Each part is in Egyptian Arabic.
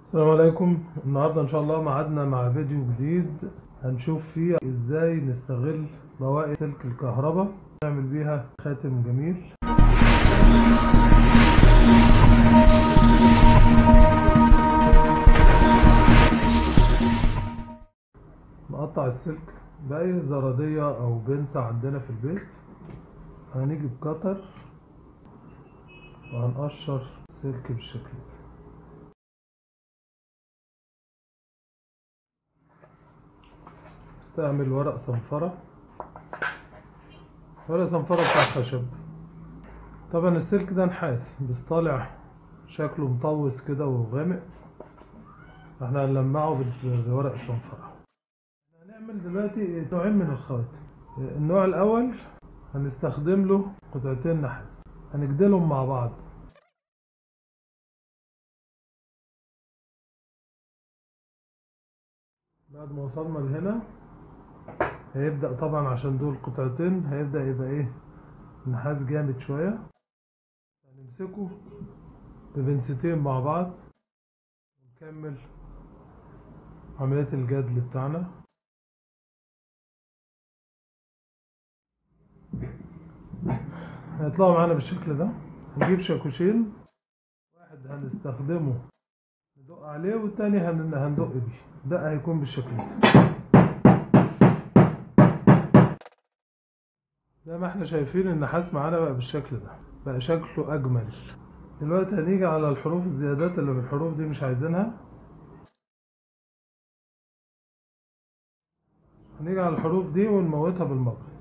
السلام عليكم النهارده ان شاء الله معادنا مع فيديو جديد هنشوف فيه ازاي نستغل بواقي سلك الكهرباء نعمل بيها خاتم جميل نقطع السلك بأي زرادية أو بنسة عندنا في البيت هنيجي بقطر وهنقشر السلك بالشكل ده استعمل ورق صنفرة ورق صنفرة بتاع خشب طبعا السلك ده نحاس بس طالع شكله مطوس كده وغامق احنا هنلمعه بورق الصنفرة هنعمل دلوقتي نوعين من الخواتم النوع الاول هنستخدم له قطعتين نحاس هنجدلهم مع بعض بعد ما وصلنا لهنا هيبدأ طبعا عشان دول قطعتين هيبدأ يبقى ايه نحاس جامد شوية هنمسكه ببنستين مع بعض ونكمل عملية الجدل بتاعنا هيطلعوا معانا بالشكل ده نجيب شاكوشين واحد هنستخدمه ندق عليه والتاني هندق بيه ده هيكون بالشكل ده زي ما احنا شايفين النحاس معانا بقى بالشكل ده بقى شكله اجمل دلوقتي هنيجي على الحروف الزيادات اللي في الحروف دي مش عايزينها هنيجي على الحروف دي ونموتها بالمبرد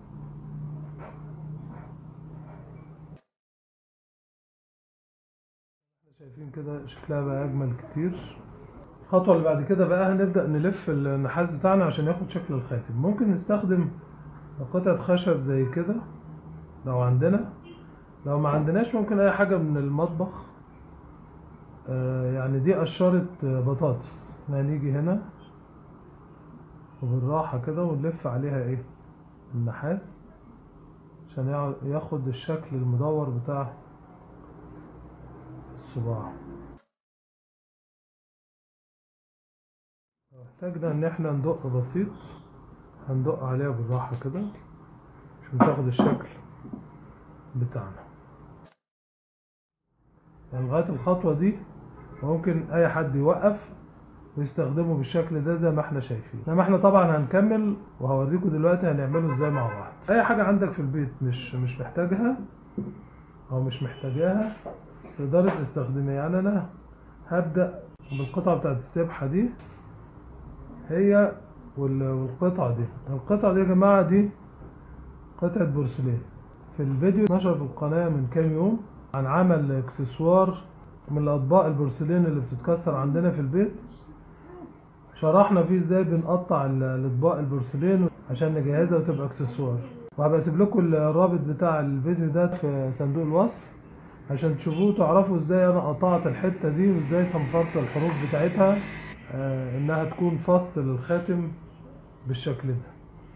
شايفين كده شكلها بقى اجمل كتير الخطوه اللي بعد كده بقى هنبدا نلف النحاس بتاعنا عشان ياخد شكل الخاتم ممكن نستخدم قطعه خشب زي كده لو عندنا لو ما عندناش ممكن اي حاجه من المطبخ آه يعني دي قشره بطاطس هنيجي هنا وبالراحه كده ونلف عليها ايه النحاس عشان ياخد الشكل المدور بتاع الصباع احتاجنا ان احنا ندق بسيط هندق عليها بالراحة كده عشان تاخد الشكل بتاعنا يعني لغاية الخطوة دي ممكن اي حد يوقف ويستخدمه بالشكل ده زي ما احنا شايفين انما احنا طبعا هنكمل وهوريكم دلوقتي هنعمله ازاي مع بعض اي حاجة عندك في البيت مش مش محتاجها او مش محتاجاها تقدري تستخدميها يعني انا هبدأ بالقطعة بتاعت السبحة دي هي والقطعة دي القطعة دي يا جماعة دي قطعة بورسلين في الفيديو نشر في القناة من كام يوم عن عمل اكسسوار من الاطباق البورسلين اللي بتتكسر عندنا في البيت شرحنا فيه ازاي بنقطع الاطباق البورسلين عشان نجهزها وتبقى اكسسوار وهبقى اسيب لكم الرابط بتاع الفيديو ده في صندوق الوصف عشان تشوفوه تعرفوا ازاي انا قطعت الحتة دي وازاي صنفرت الحروف بتاعتها آه انها تكون فص للخاتم بالشكل ده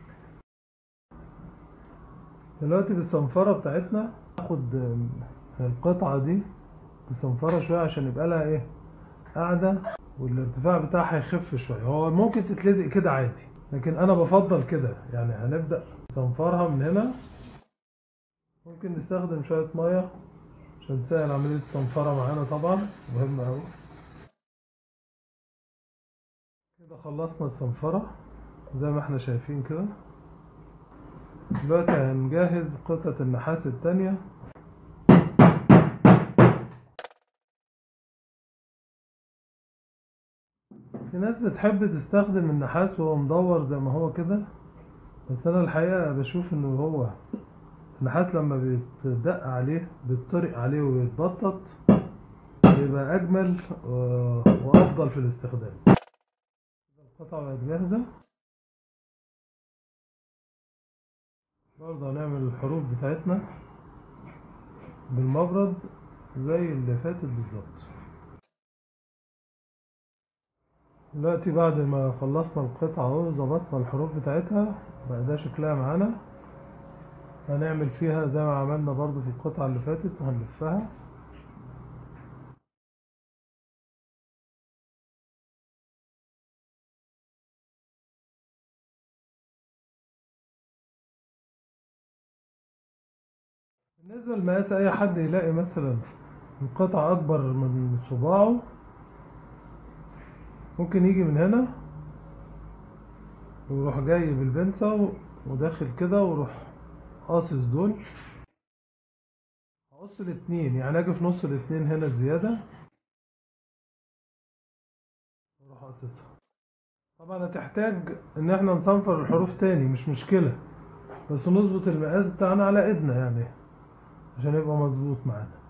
دلوقتي بالصنفرة بتاعتنا ناخد القطعة دي بصنفرة شوية عشان يبقى لها ايه قاعدة والارتفاع بتاعها يخف شوية هو ممكن تتلزق كده عادي لكن انا بفضل كده يعني هنبدأ نصنفرها من هنا ممكن نستخدم شوية مية عشان تسهل عملية الصنفرة معانا طبعا مهمة أوي كده خلصنا الصنفرة زي ما احنا شايفين كده دلوقتي هنجهز قطعة النحاس التانية في ناس بتحب تستخدم النحاس وهو مدور زي ما هو كده بس انا الحقيقة بشوف انه هو النحاس لما بيتدق عليه بيتطرق عليه ويتبطط بيبقى اجمل وافضل في الاستخدام القطعة بقت جاهزة برضه هنعمل الحروف بتاعتنا بالمبرد زي اللي فاتت بالظبط دلوقتي بعد ما خلصنا القطعة اهو ظبطنا الحروف بتاعتها بقى ده شكلها معانا هنعمل فيها زي ما عملنا برضو في القطعة اللي فاتت هنلفها بالنسبة لمقاس أي حد يلاقي مثلا القطعة أكبر من صباعه ممكن يجي من هنا ويروح جاي بالبنسة وداخل كده ويروح قاصص دول هقص الاتنين يعني اجي في نص الاتنين هنا الزيادة واروح قاصصها طبعا هتحتاج ان احنا نصنفر الحروف تاني مش مشكلة بس نظبط المقاس بتاعنا على ايدنا يعني عشان يبقى مظبوط معانا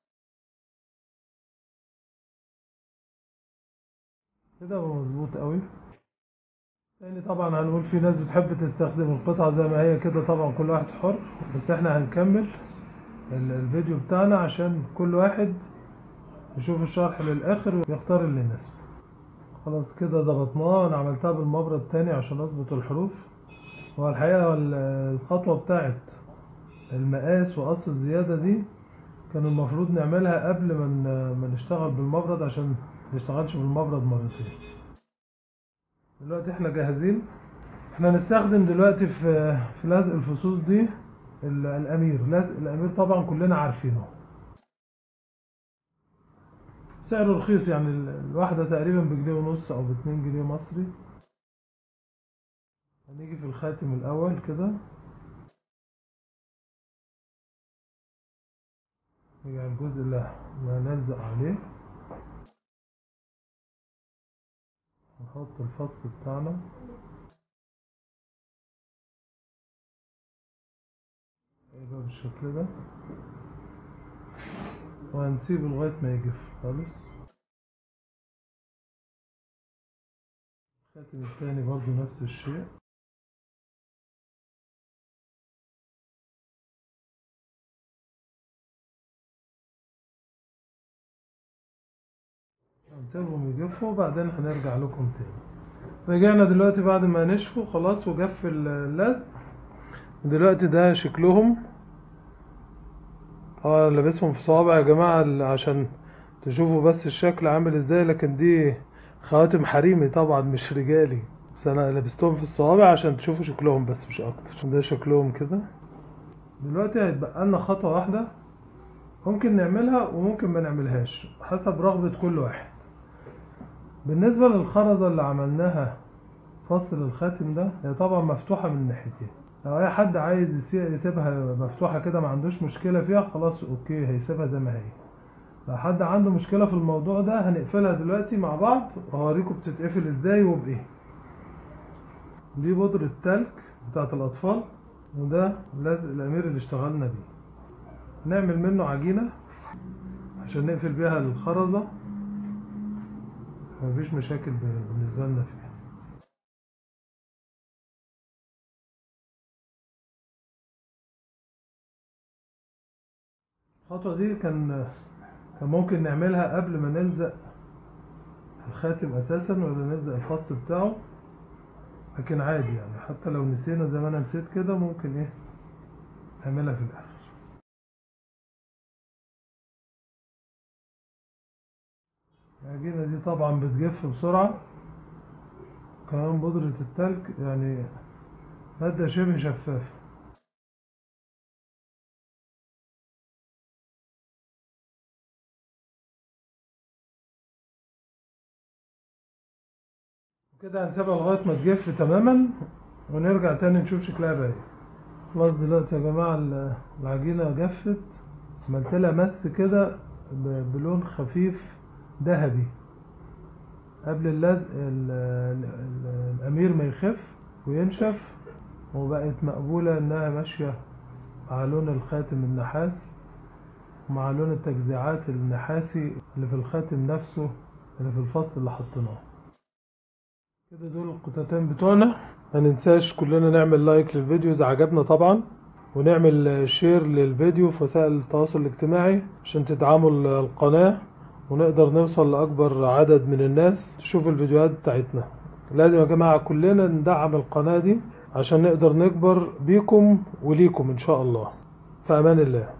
كده يبقى مظبوط قوي يعني طبعا هنقول في ناس بتحب تستخدم القطعة زي ما هي كده طبعا كل واحد حر بس احنا هنكمل ال- الفيديو بتاعنا عشان كل واحد يشوف الشرح للآخر ويختار اللي يناسبه خلاص كده ضغطناه انا عملتها بالمبرد تاني عشان اظبط الحروف هو الحقيقة ال- الخطوة بتاعت المقاس وقص الزيادة دي كان المفروض نعملها قبل ما ن- ما نشتغل بالمبرد عشان نشتغلش بالمبرد مرتين دلوقتي احنا جاهزين احنا هنستخدم دلوقتي في في لزق الفصوص دي ال- الامير لزق الامير طبعا كلنا عارفينه سعره رخيص يعني ال- الواحدة تقريبا بجنيه ونص او باتنين جنيه مصري هنيجي في الخاتم الاول كده نيجي على الجزء اللي اللي هنلزق عليه نحط الفص بتاعنا يبقى بالشكل ده وهنسيبه لغاية ما يجف خالص الخاتم التاني برضو نفس الشيء هنسيبهم يجفوا وبعدين هنرجع لكم تاني رجعنا دلوقتي بعد ما نشفوا خلاص وجف اللزق دلوقتي ده شكلهم طبعا لابسهم في صوابع يا جماعة ال- عشان تشوفوا بس الشكل عامل ازاي لكن دي خواتم حريمي طبعا مش رجالي بس انا لبستهم في الصوابع عشان تشوفوا شكلهم بس مش اكتر ده شكلهم كده دلوقتي هيتبقى لنا خطوة واحدة ممكن نعملها وممكن ما نعملهاش حسب رغبة كل واحد بالنسبة للخرزة اللي عملناها فصل الخاتم ده هي طبعا مفتوحة من ناحيتين لو اي حد عايز يسي- يسيبها مفتوحة كده ما عندوش مشكلة فيها خلاص اوكي هيسيبها زي ما هي لو حد عنده مشكلة في الموضوع ده هنقفلها دلوقتي مع بعض وهوريكم بتتقفل ازاي وبايه دي بودرة تلج بتاعت الاطفال وده لزق الامير اللي اشتغلنا بيه نعمل منه عجينة عشان نقفل بيها الخرزة مفيش مشاكل ب- بالنسبة لنا فيها الخطوة دي كان كان ممكن نعملها قبل ما نلزق الخاتم أساسا ولا نلزق الفص بتاعه لكن عادي يعني حتى لو نسينا زي ما أنا نسيت كده ممكن إيه نعملها في الآخر العجينة دي طبعا بتجف بسرعة كمان بودرة التلج يعني مادة شبه شفافة وكده هنسيبها لغاية ما تجف تماما ونرجع تاني نشوف شكلها بقى ايه خلاص دلوقتي يا جماعة ال- العجينة جفت عملت لها مس كده ب- بلون خفيف ذهبي قبل اللزق ال- ال- ال- الأمير ما يخف وينشف وبقت مقبولة إنها ماشية مع لون الخاتم النحاس ومع لون التجزيعات النحاسي اللي في الخاتم نفسه اللي في الفص اللي حطيناه كده دول القطعتين بتوعنا ما ننساش كلنا نعمل لايك للفيديو اذا عجبنا طبعا ونعمل شير للفيديو في وسائل التواصل الاجتماعي عشان تدعموا ال- القناة ونقدر نوصل لأكبر عدد من الناس تشوف الفيديوهات بتاعتنا لازم يا جماعة كلنا ندعم القناة دي عشان نقدر نكبر بيكم وليكم إن شاء الله في أمان الله